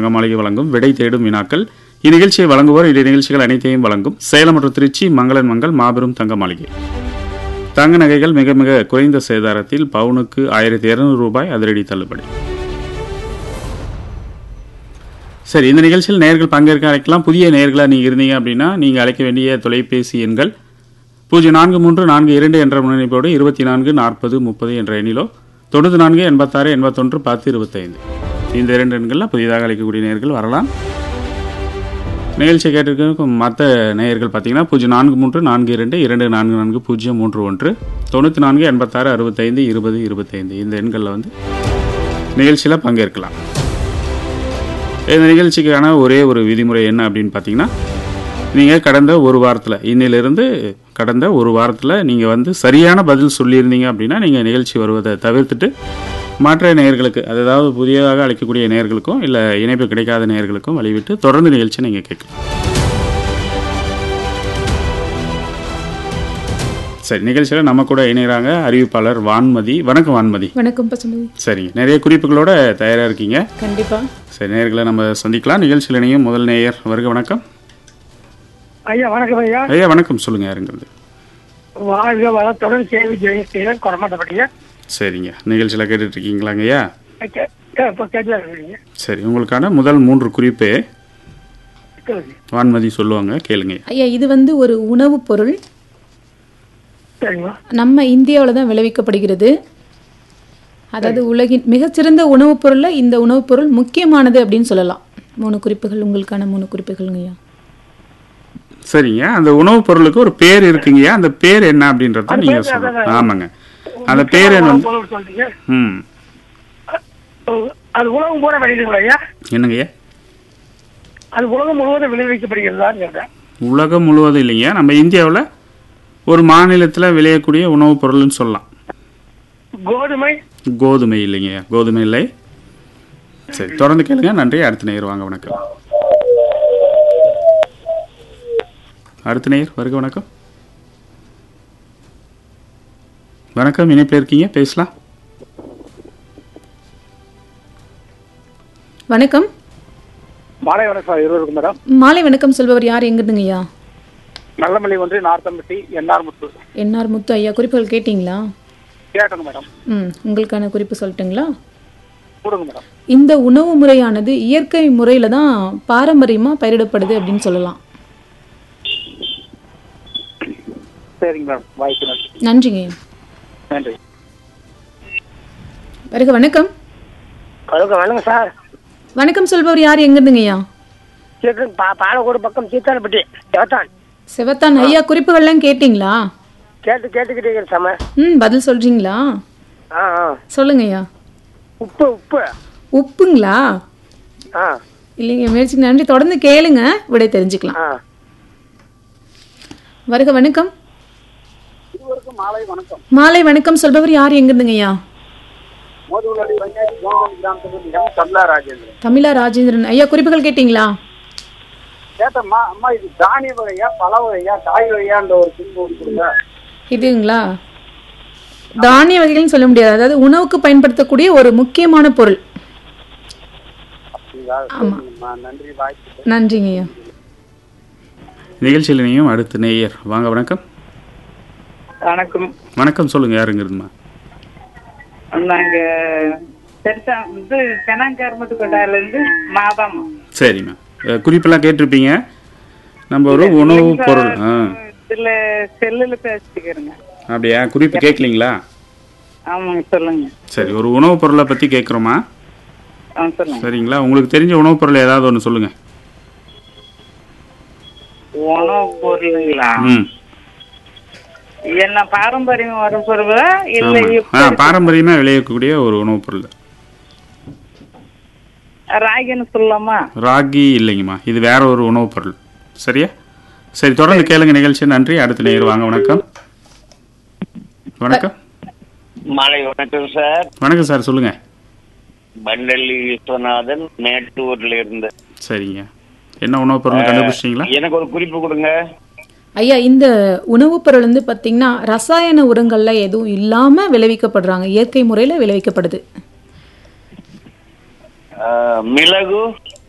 தங்கமாளிகை வழங்கும் விடை தேடும் வினாக்கள் இந்நிகழ்ச்சியை வழங்குவோர் இந்த நிகழ்ச்சிகள் அனைத்தையும் வழங்கும் சேலம் மற்றும் திருச்சி மங்களன் மங்கள் மாபெரும் தங்க மாளிகை தங்க நகைகள் மிக மிக குறைந்த சேதாரத்தில் பவுனுக்கு ஆயிரத்தி இருநூறு ரூபாய் அதிரடி தள்ளுபடி சரி இந்த நிகழ்ச்சியில் நேர்கள் பங்கேற்க அழைக்கலாம் புதிய நேர்களாக நீங்கள் இருந்தீங்க அப்படின்னா நீங்கள் அழைக்க வேண்டிய தொலைபேசி எண்கள் பூஜ்ஜியம் நான்கு மூன்று நான்கு இரண்டு என்ற முன்னணிப்போடு இருபத்தி நான்கு நாற்பது முப்பது என்ற எண்ணிலோ தொண்ணூற்றி நான்கு எண்பத்தாறு எண்பத்தொன்று பத்து இருபத்தைந்து இந்த இரண்டு எண்களில் புதிதாக அழைக்கக்கூடிய நேர்கள் வரலாம் நிகழ்ச்சி கேட்டிருக்கும் மற்ற நேயர்கள் பார்த்தீங்கன்னா பூஜ்ஜியம் நான்கு மூன்று நான்கு இரண்டு இரண்டு நான்கு நான்கு பூஜ்ஜியம் மூன்று ஒன்று தொண்ணூற்றி நான்கு எண்பத்தாறு அறுபத்தைந்து இருபது இருபத்தைந்து இந்த எண்களில் வந்து நிகழ்ச்சியில் பங்கேற்கலாம் இந்த நிகழ்ச்சிக்கான ஒரே ஒரு விதிமுறை என்ன அப்படின்னு பார்த்தீங்கன்னா நீங்கள் கடந்த ஒரு வாரத்தில் இன்னிலிருந்து கடந்த ஒரு வாரத்தில் நீங்கள் வந்து சரியான பதில் சொல்லியிருந்தீங்க அப்படின்னா நீங்கள் நிகழ்ச்சி வருவதை தவிர்த்துட்டு மற்ற நேயர்களுக்கு அதாவது புதியதாக அழைக்கக்கூடிய நேயர்களுக்கும் இல்லை இணைப்பு கிடைக்காத நேயர்களுக்கும் வழிவிட்டு தொடர்ந்து நிகழ்ச்சி நீங்கள் கேட்கலாம் சரி நிகழ்ச்சியில் நம்ம கூட இணைகிறாங்க அறிவிப்பாளர் வான்மதி வணக்கம் வான்மதி வணக்கம் பசுமதி சரிங்க நிறைய குறிப்புகளோட தயாராக இருக்கீங்க கண்டிப்பா சரி நேயர்களை நம்ம சந்திக்கலாம் நிகழ்ச்சியில் இணையும் முதல் நேயர் வருக வணக்கம் ஐயா வணக்கம் ஐயா ஐயா வணக்கம் சொல்லுங்க யாருங்கிறது வாழ்க வளத்துடன் சேவை ஜெயசீலன் கொரமாட்டப்பட்டீங்க சரிங்க நிகழ்ச்சியில் கேட்டுட்டு இருக்கீங்களாங்க ஐயா இப்போ கேட்டுல இருக்கீங்க சரி உங்களுக்கான முதல் மூன்று குறிப்பு சொல்லுங்க. வான்மதி சொல்லுவாங்க கேளுங்க ஐயா இது வந்து ஒரு உணவுப் பொருள் சரிங்களா நம்ம இந்தியாவில் தான் விளைவிக்கப்படுகிறது அதாவது உலகின் மிகச்சிறந்த உணவுப் பொருளில் இந்த உணவுப் பொருள் முக்கியமானது அப்படின்னு சொல்லலாம் மூணு குறிப்புகள் உங்களுக்கான மூணு குறிப்புகள்ங்க ஐயா சரிங்க அந்த உணவுப் பொருளுக்கு ஒரு பேர் இருக்குங்கய்யா அந்த பேர் என்ன அப்படின்றத அது நீங்க பேர் சொல்லணும் அதான். ஆமாங்க அந்த பேர் என்ன வந்து பொருள் சொல்றீங்க ம் அது உலகம் பூரா விளையுதுங்களா ஐயா என்னங்கய்யா அது உலகம் முழுவதும் விளைவிக்கப்படுகிறதான்னு கேட்டேன் உலகம் முழுவதும் இல்லைங்க நம்ம இந்தியாவில் ஒரு மாநிலத்தில் விளையக்கூடிய உணவுப் பொருள்னு சொல்லலாம் கோதுமை கோதுமை இல்லைங்க கோதுமை இல்லை சரி தொடர்ந்து கேளுங்க நன்றி அடுத்த நேயர் வாங்க வணக்கம் அடுத்த நேயர் வருக வணக்கம் வணக்கம் இணைப்பில் இருக்கீங்க பேசலாம் வணக்கம் மாலை வணக்கம் இருவருக்கும் மேடம் மாலை வணக்கம் சொல்பவர் யார் எங்கிருந்துங்க ஐயா நல்லமல்லி ஒன்று நார்த்தம்பட்டி என்ஆர் முத்து என்ஆர் முத்து ஐயா குறிப்புகள் கேட்டிங்களா கேட்டணும் மேடம் ம் உங்களுக்கான குறிப்பு சொல்லட்டுங்களா கொடுங்க மேடம் இந்த உணவு முறையானது இயற்கை முறையில் தான் பாரம்பரியமாக பயிரிடப்படுது அப்படின்னு சொல்லலாம் சரிங்க மேடம் வாய்ப்பு நன்றி நன்றிங்க ஐயா நன்றி வருக வணக்கம் வணக்கம் வணக்கம் சார் வணக்கம் சொல்பவர் யார் எங்கிருந்துங்க ஐயா சீக்கிரம் பா பாலக்கோடு பக்கம் சீத்தானப்பட்டி கேட்டான் சிவத்தான் ஐயா குறிப்புகள்லாம் கேட்டிங்களா கேட்டு கேட்டுக்கிட்டே சாம ம் பதில் சொல்றீங்களா ஆ ஆ சொல்லுங்க ஐயா உப்பு உப்பு உப்புங்களா ஆ இல்லைங்க முயற்சிக்கு நன்றி தொடர்ந்து கேளுங்க விடை தெரிஞ்சுக்கலாம் ஆ வருக வணக்கம் மாலை வணக்கம் மாலை வணக்கம் சொல்பவர் யார் எங்கிருந்துங்க ஐயா மோதுகுலடி பஞ்சாயத்து கோமதி கிராமத்தில் தமிழா ராஜேந்திரன் தமிழா ராஜேந்திரன் ஐயா குறிப்புகள் கேட்டிங்களா கேட்டம்மா அம்மா இது தானிய வகையா பழ வகையா காய் வகையான்ற ஒரு சிம்பு ஒன்று கொடுங்க இதுங்களா தானிய வகைகள்னு சொல்ல முடியாது அதாவது உணவுக்கு பயன்படுத்தக்கூடிய ஒரு முக்கியமான பொருள் அப்படிங்களா ஆமா. சரிங்கம்மா நன்றி வாய்ப்பு நன்றிங்க ஐயா நிகழ்ச்சியில் இணையும் அடுத்த நேயர் வாங்க வணக்கம் வணக்கம் வணக்கம் சொல்லுங்க யாருங்கிறதுமா நாங்க பெருசா இது தெனாங்கருமத்து கொட்டாயில இருந்து மாதம் சரிம்மா அஹ், குறிப்பெல்லாம் கேட்டிருப்பீங்க நம்ம ஒரு உணவு பொருள் ஆ இதுல செல்லுல பேசிக்கிறேங்க அப்படியா குறிப்பு கேட்கலீங்களா ஆமாங்க சொல்லுங்க சரி ஒரு உணவுப் பொருளை பற்றி கேட்குறோமா ஆ சொல்லுங்க சரிங்களா உங்களுக்கு தெரிஞ்ச உணவுப் பொருள் ஏதாவது ஒன்று சொல்லுங்கள் உணவு பொருளுங்களா ம் என்ன பாரம்பரியம் வரும் பொருளா இல்ல ஆமாம் இப்ப ஆ பாரம்பரியமாக விளையக்கூடிய ஒரு உணவுப் பொருள் ராகின்னு சொல்லலாமா ராகி இல்லைங்கம்மா இது வேற ஒரு உணவுப் பொருள் சரியா சரி தொடர்ந்து கேளுங்க நிகழ்ச்சி நன்றி அடுத்த நேயர் வாங்க வணக்கம் வணக்கம் மாலை வணக்கம் சார் வணக்கம் சார் சொல்லுங்க பண்டல்லி விஸ்வநாதன் மேட்டூர்ல இருந்து சரிங்க என்ன உணவுப் பொருள் கண்டுபிடிச்சிங்களா எனக்கு ஒரு குறிப்பு கொடுங்க ஐயா இந்த உணவுப் பொருள் வந்து பார்த்தீங்கன்னா ரசாயன உரங்கள்ல எதுவும் இல்லாம விளைவிக்கப்படுறாங்க இயற்கை முறையில விளைவிக்கப்படுது அஹ், மிளகு